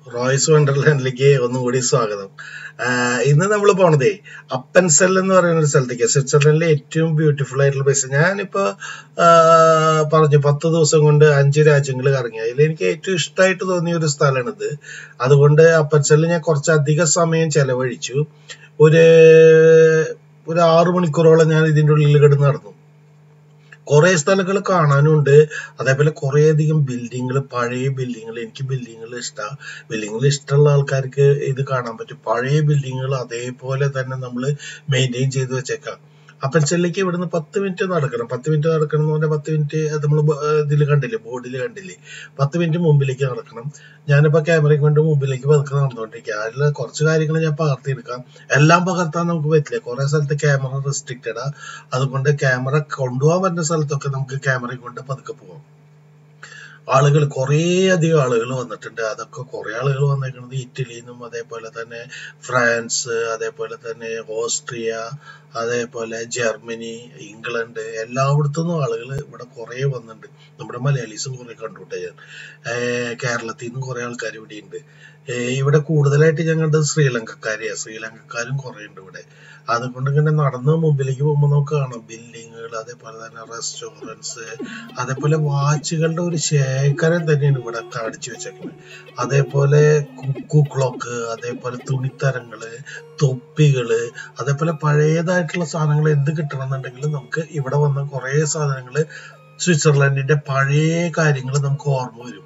Royce വണ്ടർലാൻഡിലേക്ക് ഒന്നും കൂടി സ്വാഗതം ആഹ് ഇന്ന് നമ്മൾ പോണതേ അപ്പൻസെൽ എന്ന് പറയുന്ന ഒരു സ്ഥലത്തേക്ക് സ്വിറ്റ്സർലൻഡിലെ ഏറ്റവും ബ്യൂട്ടിഫുൾ ആയിട്ടുള്ള പ്ലേസ് ഞാനിപ്പോ ആഹ് പറഞ്ഞു പത്ത് ദിവസം കൊണ്ട് അഞ്ച് രാജ്യങ്ങൾ കറങ്ങി അതിൽ എനിക്ക് ഏറ്റവും ഇഷ്ടമായിട്ട് തോന്നിയ ഒരു സ്ഥലമാണിത് അതുകൊണ്ട് അപ്പൻസെല്ലിൽ ഞാൻ കുറച്ചധികം സമയം ചെലവഴിച്ചു ഒരു ഒരു ആറു മണിക്കൂറോളം ഞാൻ ഇതിന്റെ ഉള്ളിൽ കിടന്ന് നടന്നു കുറെ സ്ഥലങ്ങൾ കാണാനുണ്ട് അതേപോലെ കുറെ അധികം ബിൽഡിങ്ങൾ പഴയ ബിൽഡിങ്ങൾ എനിക്ക് ബിൽഡിങ്ങൾ ഇഷ്ടമാണ് ബിൽഡിങ്ങൾ ഇഷ്ടമുള്ള ആൾക്കാർക്ക് ഇത് കാണാൻ പറ്റും പഴയ ബിൽഡിങ്ങൾ അതേപോലെ തന്നെ നമ്മൾ മെയിൻറ്റെയിൻ ചെയ്ത് വെച്ചേക്കാം അപ്പൻസെല്ലിലേക്ക് ഇവിടുന്ന് പത്ത് മിനിറ്റ് നടക്കണം പത്ത് മിനിറ്റ് നടക്കണം എന്ന് പറഞ്ഞാൽ പത്ത് മിനിറ്റ് നമ്മൾ ഇതിൽ കണ്ടില്ലേ ബോർഡിൽ കണ്ടില്ലേ പത്ത് മിനിറ്റ് മുമ്പിലേക്ക് നടക്കണം ഞാനിപ്പോ ക്യാമറയും കൊണ്ട് മുമ്പിലേക്ക് പതുക്കെ നടന്നുകൊണ്ടിരിക്കുക അതിൽ കുറച്ച് കാര്യങ്ങൾ ഞാൻ പകർത്തിയെടുക്കാം എല്ലാം പകർത്താൻ നമുക്ക് പറ്റില്ല കുറെ സ്ഥലത്ത് ക്യാമറ റെസ്ട്രിക്റ്റഡാ അതുകൊണ്ട് ക്യാമറ കൊണ്ടുപോകാൻ പറ്റുന്ന സ്ഥലത്തൊക്കെ നമുക്ക് ക്യാമറയും കൊണ്ട് പതുക്കെ പോകാം ആളുകൾ കുറേ അധികം ആളുകൾ വന്നിട്ടുണ്ട് അതൊക്കെ കുറെ ആളുകൾ വന്നേക്കുന്നത് ഇറ്റലിയിൽ നിന്നും അതേപോലെ തന്നെ ഫ്രാൻസ് അതേപോലെ തന്നെ ഓസ്ട്രിയ അതേപോലെ ജർമ്മനി ഇംഗ്ലണ്ട് എല്ലായിടത്തുനിന്നും ആളുകൾ ഇവിടെ കുറേ വന്നിട്ടുണ്ട് നമ്മുടെ മലയാളീസും കുറെ കണ്ടുവിട്ടെ ഞാൻ ഏർ കേരളത്തിൽ നിന്നും കുറെ ആൾക്കാർ ഇവിടെ ഉണ്ട് ഇവിടെ കൂടുതലായിട്ട് ഞാൻ കണ്ടത് ശ്രീലങ്കക്കാരെയാ ശ്രീലങ്കക്കാരും കുറെ ഉണ്ട് ഇവിടെ അതുകൊണ്ട് ഇങ്ങനെ നടന്ന് മുമ്പിലേക്ക് പോകുമ്പോൾ നമുക്ക് കാണാം ബിൽഡിങ്ങുകൾ അതേപോലെ തന്നെ റെസ്റ്റോറൻറ്റ്സ് അതേപോലെ വാച്ചുകളുടെ ഒരു ശേഖരം തന്നെയാണ് ഇവിടെ കാണിച്ചു വെച്ചേക്കുന്നത് അതേപോലെ കുക്കു ക്ലോക്ക് അതേപോലെ തുണിത്തരങ്ങള് തൊപ്പികള് അതേപോലെ പഴയതായിട്ടുള്ള സാധനങ്ങൾ എന്ത് കിട്ടണമെന്നുണ്ടെങ്കിൽ നമുക്ക് ഇവിടെ വന്ന കുറെ സാധനങ്ങള് സ്വിറ്റ്സർലൻഡിന്റെ പഴയ കാര്യങ്ങൾ നമുക്ക് ഓർമ്മ വരും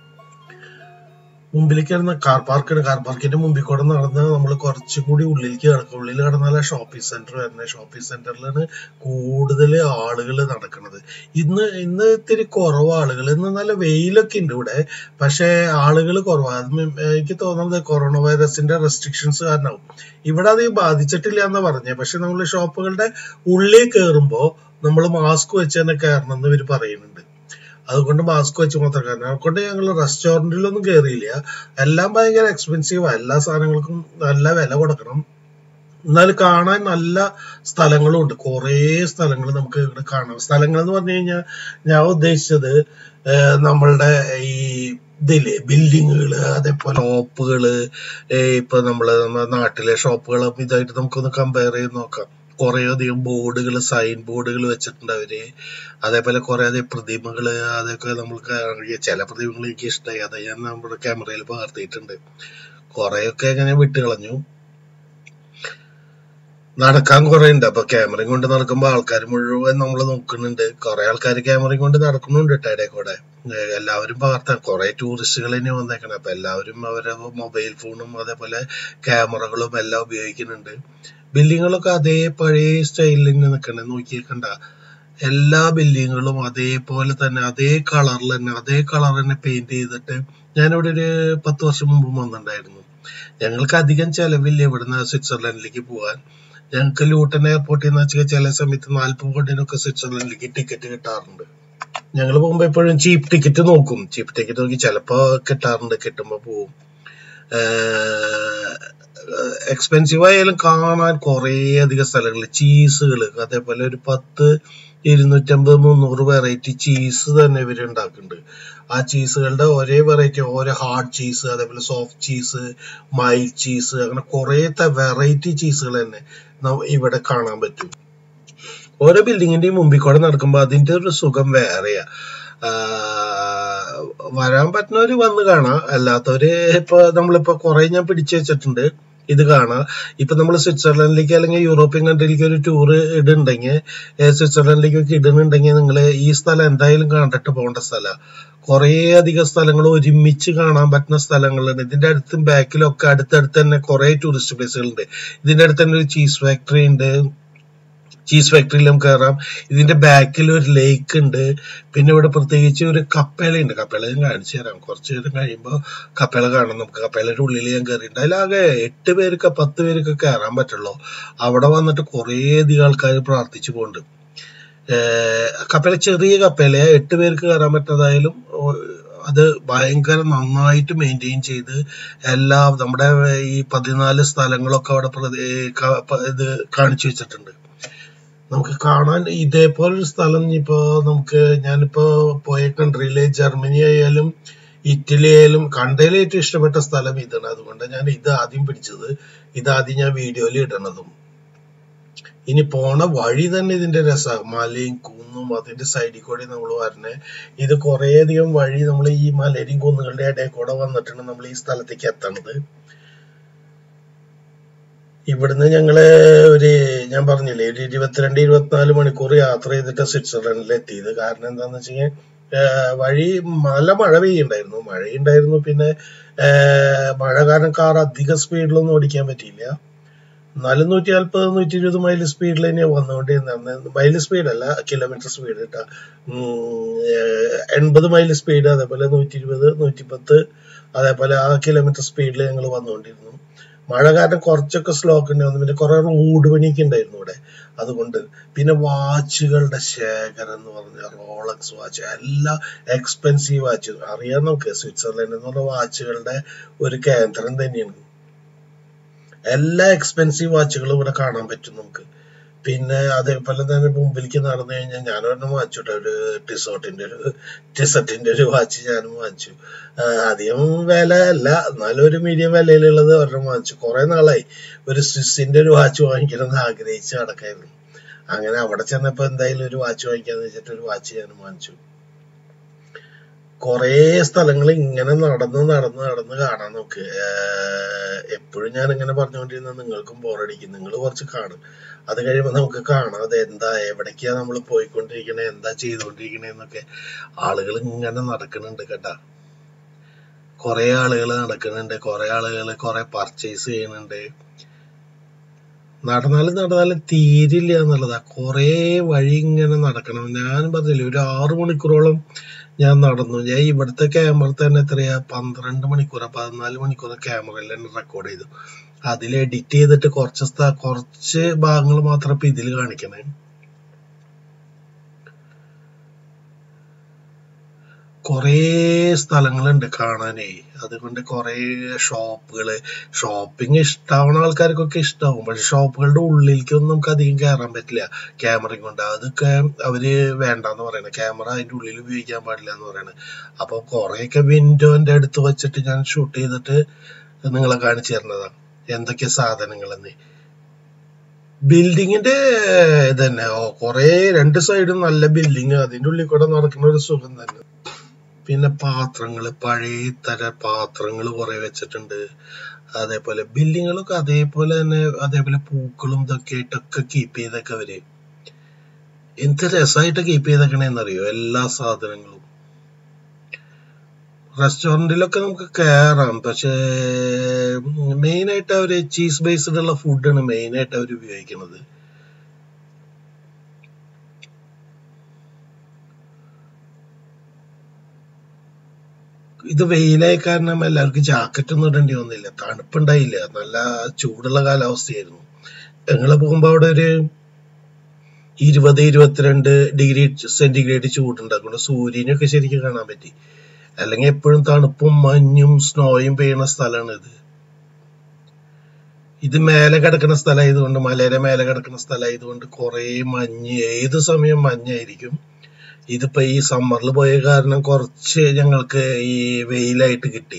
മുമ്പിലേക്ക് കിടന്ന കാർ പാർക്കാണ് കാർ പാർക്കിന്റെ മുമ്പിൽ കൂടെ നടന്ന് നമ്മൾ കുറച്ചും കൂടി ഉള്ളിലേക്ക് കിടക്കും ഉള്ളിൽ കിടന്നാലേ ഷോപ്പിംഗ് സെന്റർ വരുന്നത് ഷോപ്പിംഗ് സെന്ററിലാണ് കൂടുതൽ ആളുകൾ നടക്കുന്നത് ഇന്ന് ഇന്ന് ഇത്തിരി കുറവ് ആളുകൾ ഇന്ന് നല്ല വെയിലൊക്കെ ഉണ്ട് ഇവിടെ പക്ഷെ ആളുകൾ കുറവാണ് അത് മി- എനിക്ക് തോന്നുന്നത് കൊറോണ വൈറസിന്റെ റെസ്ട്രിക്ഷൻസ് കാരണമാവും ഇവിടെ അത് ബാധിച്ചിട്ടില്ല എന്ന് പറഞ്ഞേ പക്ഷെ നമ്മൾ ഷോപ്പുകളുടെ ഉള്ളിൽ കയറുമ്പോ നമ്മൾ മാസ്ക് വെച്ച് തന്നെ കയറണം എന്ന് ഇവർ പറയുന്നുണ്ട് അതുകൊണ്ട് മാസ്ക് വെച്ച് മാത്രം കാരണം അതുകൊണ്ട് ഞങ്ങൾ റെസ്റ്റോറന്റിലൊന്നും കയറിയില്ല എല്ലാം ഭയങ്കര എക്സ്പെൻസീവാ എല്ലാ സാധനങ്ങൾക്കും നല്ല വില കൊടുക്കണം എന്നാൽ കാണാൻ നല്ല സ്ഥലങ്ങളും ഉണ്ട് കുറേ സ്ഥലങ്ങൾ നമുക്ക് ഇവിടെ കാണാം സ്ഥലങ്ങൾ എന്ന് പറഞ്ഞു കഴിഞ്ഞാൽ ഞാൻ ഉദ്ദേശിച്ചത് ഏഹ് നമ്മളുടെ ഈ ഇതില്ലേ ബിൽഡിങ്ങുകള് അതേപോലെ ഷോപ്പുകള് ഇപ്പൊ നമ്മള് നമ്മുടെ നാട്ടിലെ ഷോപ്പുകളും ഇതായിട്ട് നമുക്കൊന്ന് കമ്പയർ ചെയ്ത് നോക്കാം കുറെ അധികം ബോർഡുകൾ സൈൻ ബോർഡുകൾ വെച്ചിട്ടുണ്ട് അവര് അതേപോലെ കുറെ അധികം പ്രതിമകള് അതൊക്കെ നമ്മൾക്ക് അറിയാം ചില പ്രതിമകൾ എനിക്ക് ഇഷ്ടമായി അത് ഞാൻ നമ്മുടെ ക്യാമറയിൽ പകർത്തിയിട്ടുണ്ട് കുറെയൊക്കെ ഇങ്ങനെ വിട്ട് കളഞ്ഞു നടക്കാൻ കുറെ ഉണ്ട് അപ്പൊ ക്യാമറയും കൊണ്ട് നടക്കുമ്പോ ആൾക്കാർ മുഴുവൻ നമ്മൾ നോക്കുന്നുണ്ട് കുറെ ആൾക്കാർ ക്യാമറയും കൊണ്ട് നടക്കുന്നുണ്ട് കേട്ടോ ഇടയിൽ കൂടെ ഏഹ് എല്ലാവരും പകർത്താൻ കുറെ ടൂറിസ്റ്റുകൾ തന്നെ വന്നേക്കണം അപ്പൊ എല്ലാവരും അവരെ മൊബൈൽ ഫോണും അതേപോലെ ക്യാമറകളും എല്ലാം ഉപയോഗിക്കുന്നുണ്ട് ബിൽഡിങ്ങുകളൊക്കെ അതേ പഴയ സ്റ്റൈലിൽ തന്നെ നിൽക്കണേ നോക്കിയേക്കണ്ട എല്ലാ ബിൽഡിങ്ങുകളും അതേപോലെ തന്നെ അതേ കളറിൽ തന്നെ അതേ കളർ തന്നെ പെയിന്റ് ചെയ്തിട്ട് ഞാനിവിടെ ഒരു പത്ത് വർഷം മുമ്പ് വന്നിട്ടുണ്ടായിരുന്നു ഞങ്ങൾക്ക് അധികം ചെലവില്ല ഇവിടുന്ന് സ്വിറ്റ്സർലൻഡിലേക്ക് പോകാൻ ഞങ്ങൾക്ക് ലൂട്ടൻ എയർപോർട്ടിൽ നിന്ന് വെച്ചാൽ ചില സമയത്ത് നാല്പത് കോടിനൊക്കെ സ്വിറ്റ്സർലൻഡിലേക്ക് ടിക്കറ്റ് കിട്ടാറുണ്ട് ഞങ്ങൾ പോകുമ്പോ എപ്പോഴും ചീപ്പ് ടിക്കറ്റ് നോക്കും ചീപ്പ് ടിക്കറ്റ് നോക്കി ചിലപ്പോ കിട്ടാറുണ്ട് കിട്ടുമ്പോ പോവും എക്സ്പെൻസീവ് ആയാലും കാണാൻ കുറേ അധികം സ്ഥലങ്ങൾ ചീസുകൾ അതേപോലെ ഒരു പത്ത് ഇരുന്നൂറ്റമ്പത് മുന്നൂറ് വെറൈറ്റി ചീസ് തന്നെ ഇവർ ഉണ്ടാക്കുന്നുണ്ട് ആ ചീസുകളുടെ ഒരേ വെറൈറ്റി ഓരോ ഹാർഡ് ചീസ് അതേപോലെ സോഫ്റ്റ് ചീസ് മൈൽഡ് ചീസ് അങ്ങനെ കുറേ വെറൈറ്റി ചീസുകൾ തന്നെ ന- ഇവിടെ കാണാൻ പറ്റും ഓരോ ബിൽഡിങ്ങിന്റെയും മുമ്പിൽ കൂടെ നടക്കുമ്പോ അതിന്റെ ഒരു സുഖം വേറെയാ ആഹ് വരാൻ പറ്റുന്നവര് വന്ന് കാണാം അല്ലാത്തവര് ഇപ്പൊ നമ്മളിപ്പോ കുറെ ഞാൻ പിടിച്ചു വെച്ചിട്ടുണ്ട് ഇത് കാണാം ഇപ്പൊ നമ്മൾ സ്വിറ്റ്സർലൻഡിലേക്ക് അല്ലെങ്കിൽ യൂറോപ്യൻ കൺട്രിയിലേക്ക് ഒരു ടൂർ ഇടുന്നുണ്ടെങ്കിൽ സ്വിറ്റ്സർലൻഡിലേക്കൊക്കെ ഇടുന്നുണ്ടെങ്കിൽ നിങ്ങൾ ഈ സ്ഥലം എന്തായാലും കണ്ടിട്ട് പോകേണ്ട സ്ഥലമാണ് കുറേ അധികം സ്ഥലങ്ങൾ ഒരുമിച്ച് കാണാൻ പറ്റുന്ന സ്ഥലങ്ങളുണ്ട് ഇതിന്റെ അടുത്തും ബാക്കിലും ഒക്കെ അടുത്തടുത്ത് തന്നെ കുറെ ടൂറിസ്റ്റ് പ്ലേസുകൾ ഉണ്ട് ഇതിന്റെ അടുത്ത് തന്നെ ഒരു ചീസ് ഫാക്ടറി ഉണ്ട് ചീസ് ഫാക്ടറിയിലും കയറാം ഇതിന്റെ ബാക്കിൽ ഒരു ലേക്ക് ഉണ്ട് പിന്നെ ഇവിടെ പ്രത്യേകിച്ച് ഒരു കപ്പേളയുണ്ട് കപ്പേള ഞാൻ കാണിച്ചു തരാം കുറച്ച് നേരം കഴിയുമ്പോൾ കപ്പേള കാണാം നമുക്ക് കപ്പേളയുടെ ഉള്ളിൽ ഞാൻ കയറിയിട്ടുണ്ട് അതിലാകെ എട്ട് പേർക്ക് പത്ത് പേർക്ക് കയറാൻ പറ്റുള്ളൂ അവിടെ വന്നിട്ട് കുറേ അധികം ആൾക്കാർ പ്രാർത്ഥിച്ചു പോകുന്നുണ്ട് ഏഹ് കപ്പേള ചെറിയ കപ്പേലയാ എട്ട് പേർക്ക് കയറാൻ പറ്റുന്നതായാലും ഓ- അത് ഭയങ്കര നന്നായിട്ട് മെയിൻറ്റെയിൻ ചെയ്ത് എല്ലാ നമ്മുടെ ഈ പതിനാല് സ്ഥലങ്ങളൊക്കെ അവിടെ പ്രതി- ക- പ- ഇത് കാണിച്ചു വെച്ചിട്ടുണ്ട് നമുക്ക് കാണാൻ ഇതേപോലൊരു സ്ഥലം ഇപ്പോ നമുക്ക് ഞാനിപ്പോ പോയ കൺട്രിയിലെ ജർമ്മനി ആയാലും ഇറ്റലിയിലും കണ്ടതിൽ ഏറ്റവും ഇഷ്ടപ്പെട്ട സ്ഥലം ഇതാണ് അതുകൊണ്ട് ഞാൻ ഇത് ആദ്യം പിടിച്ചത് ഇതാദ്യം ഞാൻ വീഡിയോയിൽ ഇടണതും ഇനി പോണ വഴി തന്നെ ഇതിന്റെ രസമാണ് മലയും കുന്നും അതിന്റെ സൈഡിൽ കൂടി നമ്മൾ വരണേ ഇത് കുറേയധികം വഴി നമ്മൾ ഈ മലയും കുന്നുകളുടെ ഇടയിൽ കൂടെ വന്നിട്ടാണ് നമ്മൾ ഈ സ്ഥലത്തേക്ക് എത്തണത് ഇവിടുന്ന് ഞങ്ങള് ഒരു ഞാൻ പറഞ്ഞില്ലേ ഒരു ഇരുപത്തിരണ്ട് ഇരുപത്തിനാല് മണിക്കൂർ യാത്ര ചെയ്തിട്ട് സ്വിറ്റ്സർലൻഡിൽ എത്തിയത് കാരണം എന്താന്ന് വെച്ച് കഴിഞ്ഞാൽ വഴി നല്ല മഴ പെയ്യുണ്ടായിരുന്നു മഴയുണ്ടായിരുന്നു പിന്നെ ആഹ് മഴ കാരണം കാർ അധിക സ്പീഡിലൊന്നും ഓടിക്കാൻ പറ്റിയില്ല എന്നാലും നൂറ്റി നാൽപ്പത് നൂറ്റി ഇരുപത് മൈൽ സ്പീഡിൽ തന്നെയാണ് വന്നുകൊണ്ടിരുന്നത് മൈൽ സ്പീഡ് അല്ല കിലോമീറ്റർ സ്പീഡ് കേട്ടാ എൺപത് മൈൽ സ്പീഡ് അതേപോലെ നൂറ്റി ഇരുപത് നൂറ്റി പത്ത് അതേപോലെ ആ കിലോമീറ്റർ സ്പീഡിൽ ഞങ്ങൾ വന്നുകൊണ്ടിരുന്നു മഴ കാരണം കുറച്ചൊക്കെ സ്ലോക്ക് ഉണ്ടായിരുന്നു പിന്നെ കുറെ റോഡ് പണിയൊക്കെ ഉണ്ടായിരുന്നു ഇവിടെ അതുകൊണ്ട് പിന്നെ വാച്ചുകളുടെ ശേഖരം എന്ന് പറഞ്ഞാൽ റോളക്സ് വാച്ച് എല്ലാം എക്സ്പെൻസീവ് വാച്ച് അറിയാം നമുക്ക് സ്വിറ്റ്സർലൻഡ് എന്ന് പറഞ്ഞ വാച്ചുകളുടെ ഒരു കേന്ദ്രം തന്നെയാണ് എല്ലാ എക്സ്പെൻസീവ് വാച്ചുകളും ഇവിടെ കാണാൻ പറ്റും നമുക്ക് പിന്നെ അതേപോലെ തന്നെ മുമ്പിലേക്ക് നടന്നു കഴിഞ്ഞാൽ ഞാൻ ഒരെണ്ണം വാങ്ങിച്ചോട്ടെ ഒരു ടിസോട്ടിന്റെ ഒരു ടിസറ്റിന്റെ ഒരു വാച്ച് ഞാനും വാങ്ങിച്ചു ആഹ് അധികം വില അല്ല എന്നാലും ഒരു മീഡിയം വിലയിലുള്ളത് ഒരെണ്ണം വാങ്ങിച്ചു കുറെ നാളായി ഒരു സ്വിസിന്റെ ഒരു വാച്ച് വാങ്ങിക്കണം എന്ന് ആഗ്രഹിച്ച് നടക്കായിരുന്നു അങ്ങനെ അവിടെ ചെന്നപ്പോ എന്തായാലും ഒരു വാച്ച് വാങ്ങിക്കാന്ന് വെച്ചിട്ട് ഒരു വാച്ച് ഞാനും വാങ്ങിച്ചു കുറേ സ്ഥലങ്ങൾ ഇങ്ങനെ നടന്ന് നടന്ന് നടന്ന് കാണാൻ നോക്ക് എപ്പോഴും ഞാൻ ഇങ്ങനെ പറഞ്ഞുകൊണ്ടിരുന്ന നിങ്ങൾക്കും ബോറടിക്കും നിങ്ങൾ കുറച്ച് കാണും അത് കഴിയുമ്പോൾ നമുക്ക് കാണാം അത് എന്താ എവിടേക്കാ നമ്മൾ പോയിക്കൊണ്ടിരിക്കണേ എന്താ ചെയ്തുകൊണ്ടിരിക്കണേ എന്നൊക്കെ ആളുകൾ ഇങ്ങനെ നടക്കുന്നുണ്ട് കേട്ടാ കുറെ ആളുകൾ നടക്കുന്നുണ്ട് കുറെ ആളുകൾ കുറെ പർച്ചേസ് ചെയ്യുന്നുണ്ട് നടന്നാലും നടന്നാലും തീരില്ല എന്നുള്ളതാ കുറെ വഴി ഇങ്ങനെ നടക്കണം ഞാൻ പറഞ്ഞില്ലേ ഒരു ആറു മണിക്കൂറോളം ഞാൻ നടന്നു ഞാൻ ഇവിടുത്തെ ക്യാമറ തന്നെ എത്രയാ പന്ത്രണ്ട് മണിക്കൂറാ പതിനാല് മണിക്കൂർ ക്യാമറയിൽ തന്നെ റെക്കോർഡ് ചെയ്തു അതിൽ എഡിറ്റ് ചെയ്തിട്ട് കുറച്ച് സ്ഥ കുറച്ച് ഭാഗങ്ങൾ മാത്രം ഇപ്പൊ ഇതിൽ കാണിക്കണേ കുറേ സ്ഥലങ്ങളുണ്ട് കാണാനേ അതുകൊണ്ട് കുറേ ഷോപ്പുകള് ഷോപ്പിംഗ് ഇഷ്ടാവുന്ന ആൾക്കാർക്കൊക്കെ ഇഷ്ടാവും പക്ഷെ ഷോപ്പുകളുടെ ഉള്ളിലേക്കൊന്നും നമുക്ക് അധികം കയറാൻ പറ്റില്ല ക്യാമറയും കൊണ്ട് അതൊക്കെ അവര് വേണ്ടാന്ന് പറയണേ ക്യാമറ അതിന്റെ ഉള്ളിൽ ഉപയോഗിക്കാൻ പാടില്ല എന്ന് പറയണേ അപ്പൊ കുറെയൊക്കെ വിൻഡോന്റെ അടുത്ത് വെച്ചിട്ട് ഞാൻ ഷൂട്ട് ചെയ്തിട്ട് നിങ്ങളെ കാണിച്ചു തരുന്നതാണ് എന്തൊക്കെ സാധനങ്ങളെന്ന് ബിൽഡിങ്ങിന്റെ ഇതന്നെ ഓ കൊറേ രണ്ട് സൈഡും നല്ല ബിൽഡിങ് അതിന്റെ ഉള്ളിൽ കൂടെ നടക്കുന്ന ഒരു സുഖം തന്നെ പിന്നെ പാത്രങ്ങള് പഴയ തര പാത്രങ്ങൾ കുറെ വെച്ചിട്ടുണ്ട് അതേപോലെ ബിൽഡിങ്ങുകളൊക്കെ അതേപോലെ തന്നെ അതേപോലെ പൂക്കളും ഇതൊക്കെ ആയിട്ടൊക്കെ കീപ്പ് ചെയ്തൊക്കെ അവര് എന്ത് രസമായിട്ട് കീപ്പ് ചെയ്തേക്കണേന്നറിയോ എല്ലാ സാധനങ്ങളും റെസ്റ്റോറൻറ്റിലൊക്കെ നമുക്ക് കയറാം പക്ഷേ മെയിൻ ആയിട്ട് അവര് ചീസ് ബേസ്ഡ് ഉള്ള ഫുഡാണ് മെയിൻ ആയിട്ട് അവർ ഉപയോഗിക്കുന്നത് ഇത് വെയിലായ കാരണം എല്ലാവർക്കും ജാക്കറ്റ് ഒന്നും ഇടേണ്ടി വന്നില്ല തണുപ്പുണ്ടായില്ല നല്ല ചൂടുള്ള കാലാവസ്ഥയായിരുന്നു ഞങ്ങൾ പോകുമ്പോ അവിടെ ഒരു ഇരുപത് ഇരുപത്തിരണ്ട് ഡിഗ്രി സെന്റിഗ്രേഡ് ചൂടുണ്ട് അതുകൊണ്ട് സൂര്യനൊക്കെ ശരിക്കും കാണാൻ പറ്റി അല്ലെങ്കിൽ എപ്പോഴും തണുപ്പും മഞ്ഞും സ്നോയും പെയ്യുന്ന സ്ഥലമാണ് ഇത് ഇത് മേലെ കിടക്കുന്ന സ്ഥലമായതുകൊണ്ട് മലയുടെ മേലെ കിടക്കുന്ന സ്ഥലമായതുകൊണ്ട് കുറെ മഞ്ഞ് ഏത് സമയം മഞ്ഞായിരിക്കും ഇതിപ്പോ ഈ സമ്മറിൽ പോയ കാരണം കുറച്ച് ഞങ്ങൾക്ക് ഈ വെയിലായിട്ട് കിട്ടി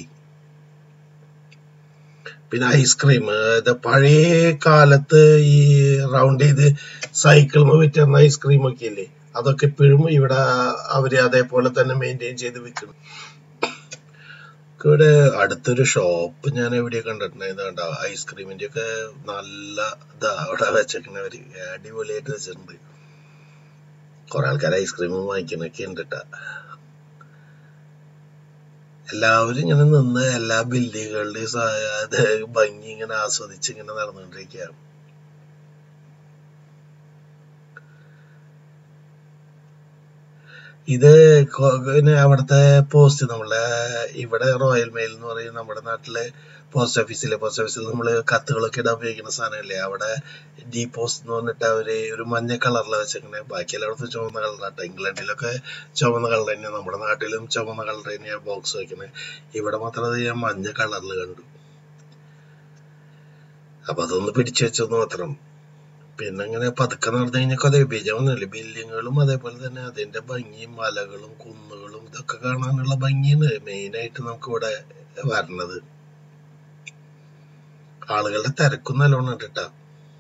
പിന്നെ ഐസ്ക്രീം ഇത് പഴയ കാലത്ത് ഈ റൗണ്ട് ചെയ്ത് സൈക്കിളിൽ വിറ്റുന്ന ഐസ്ക്രീം ഒക്കെ ഇല്ലേ അതൊക്കെ ഇപ്പോഴും ഇവിടെ അവര് അതേപോലെ തന്നെ മെയിൻറ്റെയിൻ ചെയ്ത് വിൽക്കുന്നു ഇവിടെ അടുത്തൊരു ഷോപ്പ് ഞാൻ എവിടെ കണ്ടിട്ടുണ്ട് കണ്ട ഐസ്ക്രീമിന്റെ ഒക്കെ നല്ല ഇതാ അവിടെ വെച്ചേക്കുന്നവര് അടിപൊളിയായിട്ട് വെച്ചിട്ടുണ്ട് കുറെ ആൾക്കാർ ഐസ്ക്രീം വാങ്ങിക്കുന്നൊക്കെ ഉണ്ട് ട്ടാ. എല്ലാവരും ഇങ്ങനെ നിന്ന് എല്ലാ ബിൽഡിങ്ങുകളുടെയും സ- ഇത് ഭംഗി ഇങ്ങനെ ആസ്വദിച്ച് ഇങ്ങനെ നടന്നുകൊണ്ടിരിക്കുകയാണ് ഇത് കൊ- പിന്നെ അവിടുത്തെ പോസ്റ്റ് നമ്മളെ ഇവിടെ റോയൽ മെയിൽ എന്ന് പറയും നമ്മുടെ നാട്ടിലെ പോസ്റ്റ് ഓഫീസിലെ പോസ്റ്റ് ഓഫീസിൽ നമ്മൾ കത്തുകളൊക്കെ ഇടാൻ ഉപയോഗിക്കുന്ന സാധനമില്ലേ അവിടെ ഡി പോസ്റ്റ് എന്ന് പറഞ്ഞിട്ട് അവര് ഒരു മഞ്ഞ കളറിലാണ് വെച്ചേക്കണേ ബാക്കി എല്ലായിടത്തും ചുവന്ന കളറാട്ടോ ഇംഗ്ലണ്ടിലൊക്കെ ചുവന്ന കളർ തന്നെയാണ് നമ്മുടെ നാട്ടിലും ചുവന്ന കളർ തന്നെയാണ് ബോക്സ് വെക്കണേ ഇവിടെ മാത്രം അത് ഞാൻ മഞ്ഞ കളറിൽ കണ്ടു അപ്പൊ അതൊന്ന് പിടിച്ചു വെച്ചെന്ന് മാത്രം പിന്നെ അങ്ങനെ പതുക്കെ നടന്നു കഴിഞ്ഞാൽ കഥ വിഭജമൊന്നുമില്ല ബിൽഡിങ്ങുകളും അതേപോലെ തന്നെ അതിന്റെ ഭംഗിയും മലകളും കുന്നുകളും ഇതൊക്കെ കാണാനുള്ള ഭംഗിയാണ് മെയിനായിട്ട് നമുക്ക് ഇവിടെ വരണത് ആളുകളുടെ തിരക്കും നല്ലോണം ഉണ്ട് കേട്ടോ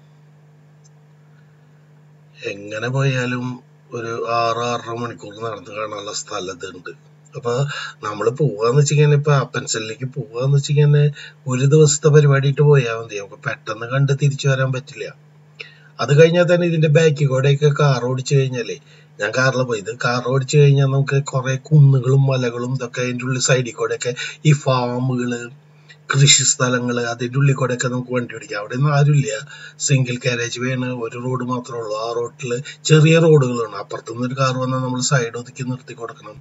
എങ്ങനെ പോയാലും ഒരു ആറ് ആറര മണിക്കൂർ നടന്ന് കാണാനുള്ള സ്ഥലം ഇതുണ്ട് അപ്പൊ നമ്മള് പോവാന്ന് വെച്ചിങ്ങനെ ഇപ്പൊ അപ്പൻസലിലേക്ക് പോവാന്ന് വെച്ചിങ്ങനെ ഒരു ദിവസത്തെ പരിപാടിയിട്ട് പോയാൽ മതി നമുക്ക് പെട്ടെന്ന് കണ്ട് തിരിച്ചു വരാൻ പറ്റില്ല അത് കഴിഞ്ഞാൽ തന്നെ ഇതിന്റെ ബാക്കിൽ കൂടെയൊക്കെ കാർ ഓടിച്ചു കഴിഞ്ഞാലേ ഞാൻ കാറിൽ പോയത് കാർ ഓടിച്ചു കഴിഞ്ഞാൽ നമുക്ക് കുറെ കുന്നുകളും മലകളും ഇതൊക്കെ അതിന്റെ ഉള്ളിൽ സൈഡിൽ കൂടെയൊക്കെ ഈ ഫാമുകള് കൃഷി സ്ഥലങ്ങള് അതിന്റെ ഉള്ളിൽ കൂടെയൊക്കെ നമുക്ക് വണ്ടി ഓടിക്കാം അവിടെ ഒന്നും ആരുമില്ല സിംഗിൾ കാരേജ് വേണ് ഒരു റോഡ് മാത്രമേ ഉള്ളൂ ആ റോഡില് ചെറിയ റോഡുകളാണ് അപ്പുറത്തുനിന്ന് ഒരു കാർ വന്നാൽ നമ്മൾ സൈഡ് ഒതുക്കി നിർത്തി കൊടുക്കണം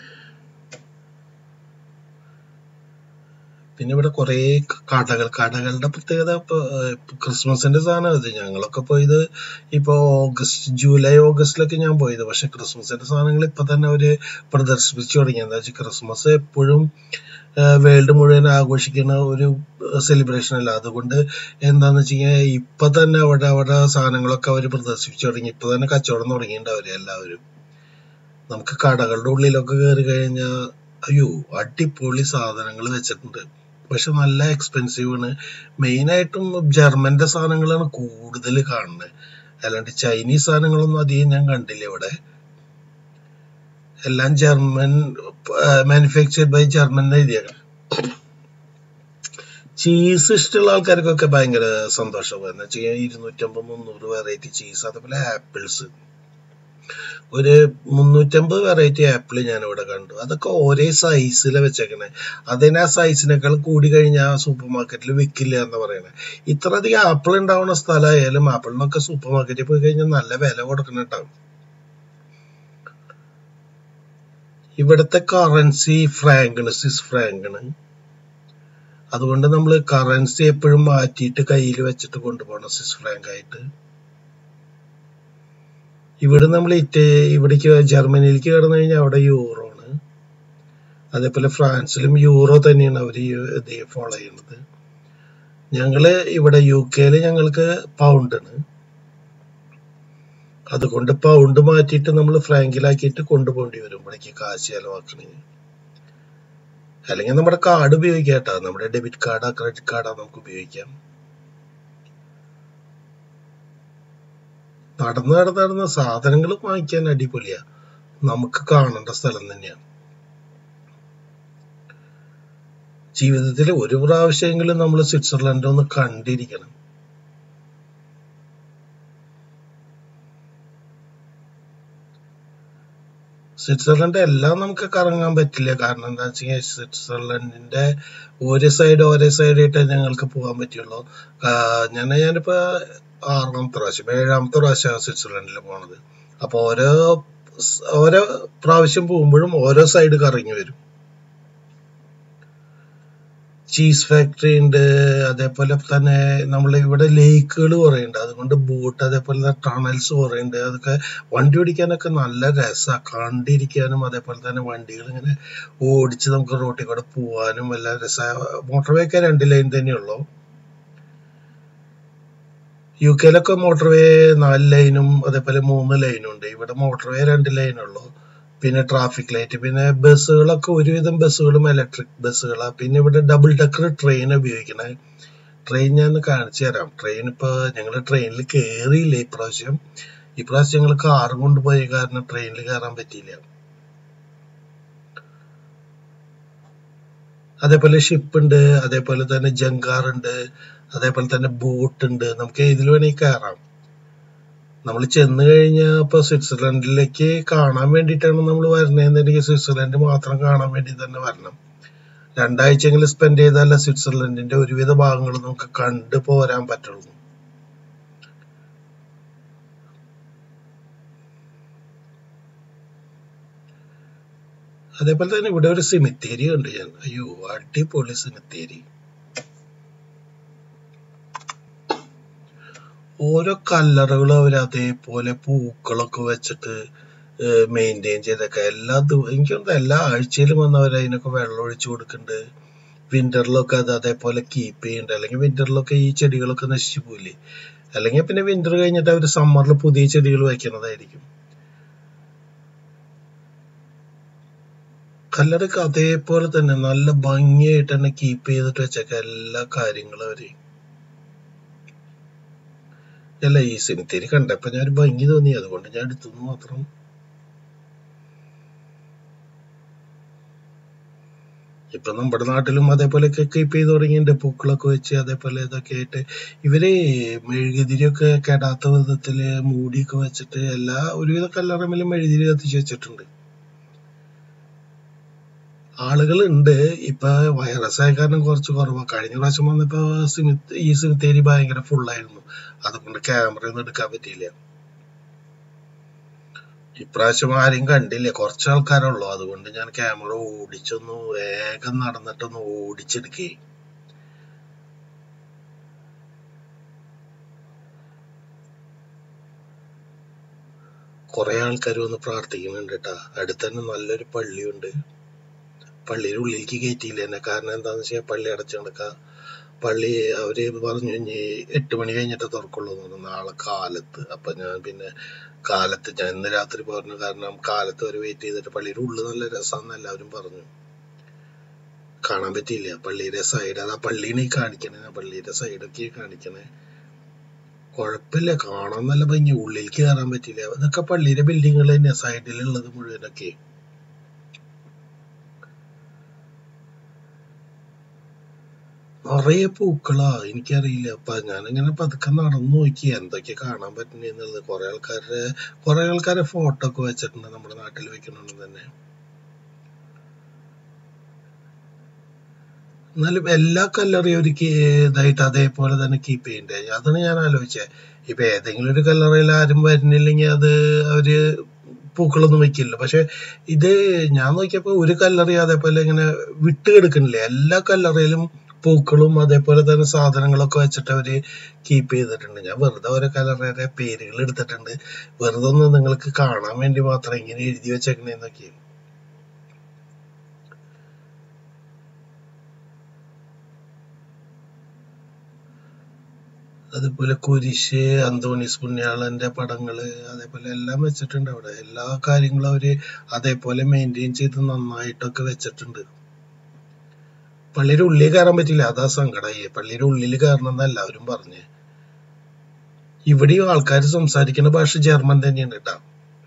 പിന്നെ ഇവിടെ കുറെ കടകൾ കടകളുടെ പ്രത്യേകത ഇപ്പൊ ഇപ്പൊ ക്രിസ്മസിന്റെ സാധനം അത് ഞങ്ങളൊക്കെ പോയത് ഇപ്പൊ ഓഗസ്റ്റ് ജൂലൈ ഓഗസ്റ്റിലൊക്കെ ഞാൻ പോയത് പക്ഷെ ക്രിസ്മസിന്റെ സാധനങ്ങൾ ഇപ്പൊ തന്നെ അവര് പ്രദർശിപ്പിച്ചു തുടങ്ങി എന്താ വെച്ചാൽ ക്രിസ്മസ് എപ്പോഴും വേൾഡ് മുഴുവൻ ആഘോഷിക്കുന്ന ഒരു സെലിബ്രേഷൻ അല്ല അതുകൊണ്ട് എന്താന്ന് വെച്ച് കഴിഞ്ഞാൽ ഇപ്പൊ തന്നെ അവിടെ അവിടെ സാധനങ്ങളൊക്കെ അവർ പ്രദർശിപ്പിച്ചു തുടങ്ങി ഇപ്പൊ തന്നെ കച്ചവടം തുടങ്ങിയിട്ടുണ്ട് അവര് എല്ലാവരും നമുക്ക് കടകളുടെ ഉള്ളിലൊക്കെ കയറി കഴിഞ്ഞാൽ അയ്യോ അടിപൊളി സാധനങ്ങൾ വെച്ചിട്ടുണ്ട് പക്ഷെ നല്ല എക്സ്പെൻസീവ് ആണ് മെയിൻ ആയിട്ടും ജർമ്മന്റെ സാധനങ്ങളാണ് കൂടുതൽ കാണുന്നത് അല്ലാണ്ട് ചൈനീസ് സാധനങ്ങളൊന്നും അധികം ഞാൻ കണ്ടില്ല ഇവിടെ എല്ലാം ജർമ്മൻ മാനുഫാക്ചർഡ് ബൈ ജർമ്മൻ എഴുതിയേക്കണം ചീസ് ഇഷ്ടമുള്ള ആൾക്കാർക്കൊക്കെ ഭയങ്കര സന്തോഷമാണ് എന്ന് വെച്ച് കഴിഞ്ഞാൽ ഇരുന്നൂറ്റമ്പത് മുന്നൂറ് വെറൈറ്റി ചീസ് അതുപോലെ ആപ്പിൾസ് ഒരു മുന്നൂറ്റമ്പത് വെറൈറ്റി ആപ്പിൾ ഞാൻ ഇവിടെ കണ്ടു അതൊക്കെ ഒരേ സൈസിൽ വെച്ചേക്കണേ അതിന് ആ സൈസിനേക്കാൾ കൂടി കഴിഞ്ഞാൽ സൂപ്പർ മാർക്കറ്റിൽ വിൽക്കില്ല എന്ന് പറയണേ ഇത്രയധികം ആപ്പിൾ ഉണ്ടാവുന്ന സ്ഥലമായാലും ആപ്പിളിനൊക്കെ സൂപ്പർ മാർക്കറ്റിൽ പോയി കഴിഞ്ഞാൽ നല്ല വില കൊടുക്കണം കേട്ടോ ഇവിടുത്തെ കറൻസി ഫ്രാങ്കാണ് സ്വിസ് ഫ്രാങ്കാണ് അതുകൊണ്ട് നമ്മൾ കറൻസി എപ്പോഴും മാറ്റിയിട്ട് കയ്യിൽ വെച്ചിട്ട് കൊണ്ടുപോകണം സ്വിസ് ഫ്രാങ്ക് ആയിട്ട് ഇവിടെ നമ്മൾ ഇറ്റ ഇവിടേക്ക് ജർമ്മനിയിലേക്ക് കടന്നു കഴിഞ്ഞാൽ അവിടെ യൂറോ ആണ് അതേപോലെ ഫ്രാൻസിലും യൂറോ തന്നെയാണ് അവർ ഇത് ഫോളോ ചെയ്യുന്നത് ഞങ്ങള് ഇവിടെ യു കെയില് ഞങ്ങൾക്ക് പൗണ്ട് ആണ് അതുകൊണ്ട് പൗണ്ട് മാറ്റിയിട്ട് നമ്മൾ ഫ്രാങ്കിലാക്കിയിട്ട് കൊണ്ടുപോകേണ്ടി വരും ഇവിടേക്ക് കാശ് ചെലവാക്കണമെങ്കിൽ അല്ലെങ്കിൽ നമ്മുടെ കാർഡ് ഉപയോഗിക്കാം കേട്ടോ നമ്മുടെ ഡെബിറ്റ് കാർഡാ ക്രെഡിറ്റ് കാർഡാ നമുക്ക് ഉപയോഗിക്കാം നടന്ന് നടന്ന് നടന്ന് സാധനങ്ങൾ വാങ്ങിക്കാൻ അടിപൊളിയാ നമുക്ക് കാണേണ്ട സ്ഥലം തന്നെയാണ് ജീവിതത്തിൽ ഒരു പ്രാവശ്യമെങ്കിലും നമ്മൾ സ്വിറ്റ്സർലൻഡ് ഒന്ന് കണ്ടിരിക്കണം സ്വിറ്റ്സർലൻഡ് എല്ലാം നമുക്ക് കറങ്ങാൻ പറ്റില്ല കാരണം എന്താ വെച്ച് കഴിഞ്ഞാൽ സ്വിറ്റ്സർലൻഡിന്റെ ഒരു സൈഡ് ഓരോ സൈഡ് ആയിട്ട് ഞങ്ങൾക്ക് പോകാൻ പറ്റുള്ളൂ ഞാൻ ഞാനിപ്പോ ആറാമത്തെ പ്രാവശ്യം ഏഴാമത്തെ പ്രാവശ്യമാണ് സ്വിറ്റ്സർലൻഡിൽ പോണത് അപ്പൊ ഓരോ ഓരോ പ്രാവശ്യം പോകുമ്പോഴും ഓരോ സൈഡ് കറങ്ങി വരും ചീസ് ഫാക്ടറി ഉണ്ട് അതേപോലെ തന്നെ നമ്മൾ ഇവിടെ ലേക്കുകൾ കുറെ ഉണ്ട് അതുകൊണ്ട് ബോട്ട് അതേപോലെ ടണൽസ് കുറെ ഉണ്ട് അതൊക്കെ വണ്ടി ഓടിക്കാനൊക്കെ നല്ല രസമാണ് കണ്ടിരിക്കാനും അതേപോലെ തന്നെ വണ്ടികൾ ഇങ്ങനെ ഓടിച്ച് നമുക്ക് റോട്ടിൽ കൂടെ പോവാനും എല്ലാം രസമാണ് മോട്ടോർ വേക്കെ രണ്ട് ലൈൻ തന്നെയുള്ളൂ യു കെയിലൊക്കെ മോട്ടോർ വേ നാല് ലൈനും അതേപോലെ മൂന്ന് ലൈനും ഉണ്ട് ഇവിടെ മോട്ടോർ വേ രണ്ട് ലൈനുള്ളൂ പിന്നെ ട്രാഫിക് ലൈറ്റ് പിന്നെ ബസ്സുകളൊക്കെ ഒരുവിധം ബസ്സുകളും ഇലക്ട്രിക് ബസ്സുകളാണ് പിന്നെ ഇവിടെ ഡബിൾ ഡെക്കർ ട്രെയിൻ ഉപയോഗിക്കണേ ട്രെയിൻ ഞാൻ കാണിച്ചു തരാം ട്രെയിൻ ഇപ്പൊ ഞങ്ങൾ ട്രെയിനിൽ കയറിയില്ല ഇപ്രാവശ്യം ഇപ്രാവശ്യം ഞങ്ങൾ കാറും കൊണ്ടുപോയ കാരണം ട്രെയിനിൽ കയറാൻ പറ്റിയില്ല അതേപോലെ ഷിപ്പ് ഉണ്ട് അതേപോലെ തന്നെ ജങ്കാർ ഉണ്ട് അതേപോലെ തന്നെ ബോട്ട് ഉണ്ട് നമുക്ക് ഏതിൽ വേണമെങ്കിൽ കയറാം നമ്മൾ ചെന്ന് കഴിഞ്ഞാൽ ഇപ്പൊ സ്വിറ്റ്സർലൻഡിലേക്ക് കാണാൻ വേണ്ടിയിട്ടാണ് നമ്മൾ വരുന്നതെന്നുണ്ടെങ്കിൽ സ്വിറ്റ്സർലൻഡ് മാത്രം കാണാൻ വേണ്ടി തന്നെ വരണം രണ്ടാഴ്ചയെങ്കിലും സ്പെൻഡ് ചെയ്താലേ സ്വിറ്റ്സർലൻഡിന്റെ ഒരുവിധ ഭാഗങ്ങൾ നമുക്ക് കണ്ടു പോരാൻ പറ്റുള്ളൂ അതേപോലെ തന്നെ ഇവിടെ ഒരു സിമിത്തേരി ഉണ്ട് ഞാൻ അയ്യോ അടിപൊളി സിമിത്തേരി ഓരോ കല്ലറകളും അവർ അതേപോലെ പൂക്കളൊക്കെ വെച്ചിട്ട് മെയിൻറ്റെയിൻ ചെയ്തൊക്കെ എല്ലാ ദിവ- എനിക്ക് തോന്നുന്നു എല്ലാ ആഴ്ചയിലും വന്ന് അവർ അതിനൊക്കെ വെള്ളം ഒഴിച്ചു കൊടുക്കുന്നുണ്ട് വിന്ററിലൊക്കെ അത് അതേപോലെ കീപ്പ് ചെയ്യുന്നുണ്ട് അല്ലെങ്കിൽ വിന്ററിലൊക്കെ ഈ ചെടികളൊക്കെ നശിച്ചു പോയില്ലേ അല്ലെങ്കിൽ പിന്നെ വിന്റർ കഴിഞ്ഞിട്ട് അവർ സമ്മറിൽ പുതിയ ചെടികൾ വയ്ക്കുന്നതായിരിക്കും കല്ലറൊക്കെ അതേപോലെ തന്നെ നല്ല ഭംഗിയായിട്ട് തന്നെ കീപ്പ് ചെയ്തിട്ട് വെച്ചേക്ക എല്ലാ കാര്യങ്ങളും അവര് അല്ല ഈ സിനിത്തേരി കണ്ടപ്പോ ഞാൻ ഒരു ഭംഗി തോന്നി അതുകൊണ്ട് ഞാൻ എടുത്തു എന്ന് മാത്രം ഇപ്പൊ നമ്മുടെ നാട്ടിലും അതേപോലെയൊക്കെ കീപ്പ് ചെയ്ത് തുടങ്ങിയിട്ടുണ്ട് പൂക്കളൊക്കെ വെച്ച് അതേപോലെ ഇതൊക്കെ ആയിട്ട് ഇവര് മെഴുകുതിരിയൊക്കെ കെടാത്ത വിധത്തില് മൂടിയൊക്കെ വെച്ചിട്ട് എല്ലാ ഒരുവിധ കല്ലറമ്മിലും മെഴുകുതിരി കത്തിച്ച് വെച്ചിട്ടുണ്ട് ആളുകളുണ്ട് ഇപ്പൊ വൈറസ് ആയ കാരണം കുറച്ച് കുറവാണ് കഴിഞ്ഞ പ്രാവശ്യം വന്നപ്പോ സിമിത്ത് ഈ സിമിത്തേരി ഭയങ്കര ഫുള്ളായിരുന്നു അതുകൊണ്ട് ക്യാമറ ഒന്നും എടുക്കാൻ പറ്റിയില്ല ഇപ്രാവശ്യം ആരെയും കണ്ടില്ല കുറച്ച് ആൾക്കാരുള്ളൂ അതുകൊണ്ട് ഞാൻ ക്യാമറ ഓടിച്ചൊന്ന് വേഗം നടന്നിട്ടൊന്ന് ഓടിച്ചെടുക്കേ കുറെ ആൾക്കാർ വന്ന് പ്രാർത്ഥിക്കുന്നുണ്ട് കേട്ടാ അടുത്ത് തന്നെ നല്ലൊരു പള്ളിയുണ്ട് പള്ളിയുടെ ഉള്ളിലേക്ക് കയറ്റിയില്ല എന്നെ കാരണം എന്താന്ന് വെച്ചാൽ പള്ളി അടച്ചു കിടക്ക പള്ളി അവര് പറഞ്ഞു ഇനി എട്ട് മണി കഴിഞ്ഞിട്ട് തുറക്കുള്ളൂ എന്ന് പറഞ്ഞു നാളെ കാലത്ത് അപ്പൊ ഞാൻ പിന്നെ കാലത്ത് ഞാൻ ഇന്ന് രാത്രി പറഞ്ഞു കാരണം കാലത്ത് വരെ വെയിറ്റ് ചെയ്തിട്ട് പള്ളിയുടെ ഉള്ളിൽ നല്ല രസമാണെന്ന് എല്ലാവരും പറഞ്ഞു കാണാൻ പറ്റിയില്ല പള്ളിയുടെ സൈഡ് അത് ആ പള്ളിയാണ് ഈ കാണിക്കണേ ആ പള്ളിയുടെ സൈഡൊക്കെ കാണിക്കണേ കുഴപ്പമില്ല കാണാൻ നല്ല ഭംഗി ഉള്ളിലേക്ക് കയറാൻ പറ്റില്ല ഇതൊക്കെ പള്ളിയുടെ ബിൽഡിങ്ങുകൾ തന്നെ സൈഡിലുള്ളത് മുഴുവനൊക്കെ നിറയെ പൂക്കളാ എനിക്കറിയില്ല അപ്പൊ ഞാനിങ്ങനെ പതുക്കെ നടന്നു നോക്കി എന്തൊക്കെ കാണാൻ പറ്റുന്നുള്ളത് കുറെ ആൾക്കാരുടെ കുറെ ആൾക്കാരെ ഫോട്ടോ ഒക്കെ വെച്ചിട്ടുണ്ട് നമ്മുടെ നാട്ടിൽ വെക്കുന്നുണ്ട് തന്നെ എന്നാലും എല്ലാ കല്ലറയും ഒരു ഇതായിട്ട് അതേപോലെ തന്നെ കീപ്പ് ചെയ്യണ്ടേ അതാണ് ഞാൻ ആലോചിച്ചത് ഇപ്പൊ ഏതെങ്കിലും ഒരു കല്ലറയിൽ ആരും വരുന്നില്ലെങ്കിൽ അത് അവര് പൂക്കളൊന്നും വെക്കില്ല പക്ഷെ ഇത് ഞാൻ നോക്കിയപ്പോ ഒരു കല്ലറയും അതേപോലെ ഇങ്ങനെ വിട്ട് കിടക്കണില്ലേ എല്ലാ കല്ലറയിലും പൂക്കളും അതേപോലെ തന്നെ സാധനങ്ങളൊക്കെ വെച്ചിട്ട് അവര് കീപ്പ് ചെയ്തിട്ടുണ്ട് ഞാൻ വെറുതെ ഓരോ കലറയുടെ പേരുകൾ എടുത്തിട്ടുണ്ട് വെറുതെ ഒന്ന് നിങ്ങൾക്ക് കാണാൻ വേണ്ടി മാത്രം ഇങ്ങനെ എഴുതി വെച്ചേക്കണേന്നൊക്കെ അതുപോലെ കുരിശ് അന്തോണീസ് പുണ്യാളന്റെ പടങ്ങള് അതേപോലെ എല്ലാം വെച്ചിട്ടുണ്ട് അവിടെ എല്ലാ കാര്യങ്ങളും അവര് അതേപോലെ മെയിൻറ്റെയിൻ ചെയ്ത് നന്നായിട്ടൊക്കെ വെച്ചിട്ടുണ്ട് പള്ളിയുടെ ഉള്ളിൽ കയറാൻ പറ്റില്ല അതാ സങ്കടമായി പള്ളിയുടെ ഉള്ളിൽ കയറണം എന്ന് എല്ലാവരും പറഞ്ഞ് ഇവിടെയും ആൾക്കാർ സംസാരിക്കുന്ന ഭാഷ ജർമ്മൻ തന്നെയാണ് കേട്ടാ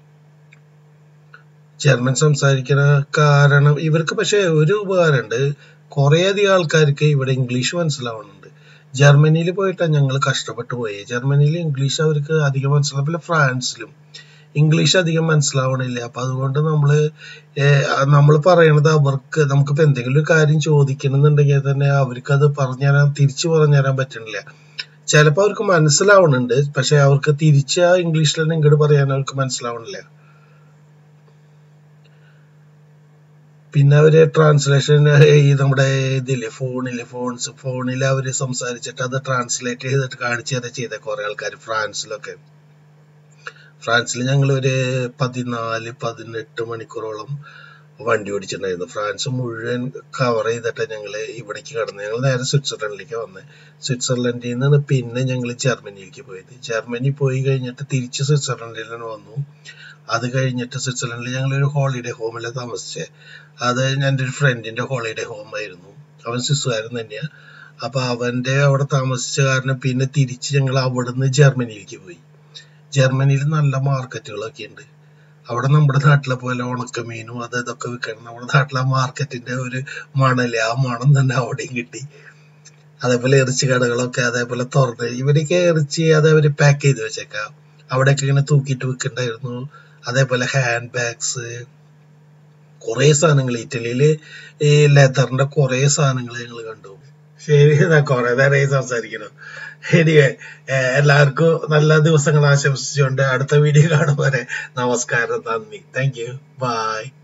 ജർമ്മൻ സംസാരിക്കുന്ന കാരണം ഇവർക്ക് പക്ഷെ ഒരു ഉപകാരമുണ്ട് കുറേ അധികം ആൾക്കാർക്ക് ഇവിടെ ഇംഗ്ലീഷ് മനസ്സിലാവുന്നുണ്ട് ജർമ്മനിയിൽ പോയിട്ടാണ് ഞങ്ങൾ കഷ്ടപ്പെട്ടു പോയി ജർമ്മനിയിൽ ഇംഗ്ലീഷ് അവർക്ക് അധികം മനസ്സിലാവും പിന്നെ ഫ്രാൻസിലും ഇംഗ്ലീഷ് അധികം മനസ്സിലാവണില്ല അപ്പൊ അതുകൊണ്ട് നമ്മള് നമ്മൾ പറയണത് അവർക്ക് നമുക്കിപ്പോ എന്തെങ്കിലും ഒരു കാര്യം ചോദിക്കണമെന്നുണ്ടെങ്കിൽ തന്നെ അവർക്ക് അത് പറഞ്ഞുതരാൻ തിരിച്ചു പറഞ്ഞുതരാൻ പറ്റണില്ല ചിലപ്പോ അവർക്ക് മനസ്സിലാവണുണ്ട് പക്ഷെ അവർക്ക് തിരിച്ച് ആ ഇംഗ്ലീഷിൽ തന്നെ ഇങ്ങോട്ട് പറയാൻ അവർക്ക് മനസ്സിലാവണില്ല പിന്നെ അവര് ട്രാൻസ്ലേഷൻ ഈ നമ്മുടെ ഇതില്ലേ ഫോണില് ഫോൺസ് ഫോണിൽ അവര് സംസാരിച്ചിട്ട് അത് ട്രാൻസ്ലേറ്റ് ചെയ്തിട്ട് കാണിച്ചു തരാ ചെയ്ത കുറെ ആൾക്കാർ ഫ്രാൻസിലൊക്കെ ഫ്രാൻസിൽ ഞങ്ങൾ ഒരു പതിനാല് പതിനെട്ട് മണിക്കൂറോളം വണ്ടി ഓടിച്ചിട്ടുണ്ടായിരുന്നു ഫ്രാൻസ് മുഴുവൻ കവർ ചെയ്തിട്ട് ഞങ്ങൾ ഇവിടേക്ക് കടന്നു ഞങ്ങൾ നേരെ സ്വിറ്റ്സർലൻഡിലേക്ക് വന്നത് സ്വിറ്റ്സർലൻഡിൽ നിന്ന് പിന്നെ ഞങ്ങൾ ജർമ്മനിയിലേക്ക് പോയത് ജർമ്മനി പോയി കഴിഞ്ഞിട്ട് തിരിച്ച് സ്വിറ്റ്സർലൻഡിലാണ് വന്നു അത് കഴിഞ്ഞിട്ട് സ്വിറ്റ്സർലൻഡിൽ ഞങ്ങൾ ഒരു ഹോളിഡേ ഹോമിലാണ് താമസിച്ചത് അത് എൻ്റെ ഒരു ഫ്രണ്ടിന്റെ ഹോളിഡേ ഹോം ആയിരുന്നു അവൻ സ്വിസ്സുകാരൻ തന്നെയാ അപ്പൊ അവന്റെ അവിടെ താമസിച്ച കാരണം പിന്നെ തിരിച്ച് ഞങ്ങൾ അവിടുന്ന് ജർമ്മനിയിലേക്ക് പോയി ജർമ്മനിയിൽ നല്ല മാർക്കറ്റുകളൊക്കെ ഉണ്ട് അവിടെ നമ്മുടെ നാട്ടിലെ പോലെ ഉണക്കമീനും അത് ഇതൊക്കെ വിൽക്കണം നമ്മുടെ നാട്ടിലെ മാർക്കറ്റിന്റെ ഒരു മണല് ആ മണം തന്നെ അവിടെയും കിട്ടി അതേപോലെ ഇറച്ചി കടകളൊക്കെ അതേപോലെ തുറന്ന് ഇവിടേക്ക് ഇറച്ചി അത് അവര് പാക്ക് ചെയ്ത് വെച്ചേക്കാം അവിടെയൊക്കെ ഇങ്ങനെ തൂക്കിയിട്ട് വിൽക്കണ്ടായിരുന്നു അതേപോലെ ഹാൻഡ് ബാഗ്സ് കുറെ സാധനങ്ങൾ ഇറ്റലിയില് ഈ ലെതറിന്റെ കുറെ സാധനങ്ങൾ ഞങ്ങൾ കണ്ടു ശരി എന്നാ കുറെ നേരമായി സംസാരിക്കണം എനിവേ എല്ലാവർക്കും നല്ല ദിവസങ്ങൾ ആശംസിച്ചുകൊണ്ട് അടുത്ത വീഡിയോ കാണും വരെ നമസ്കാരം നന്ദി താങ്ക് യു ബൈ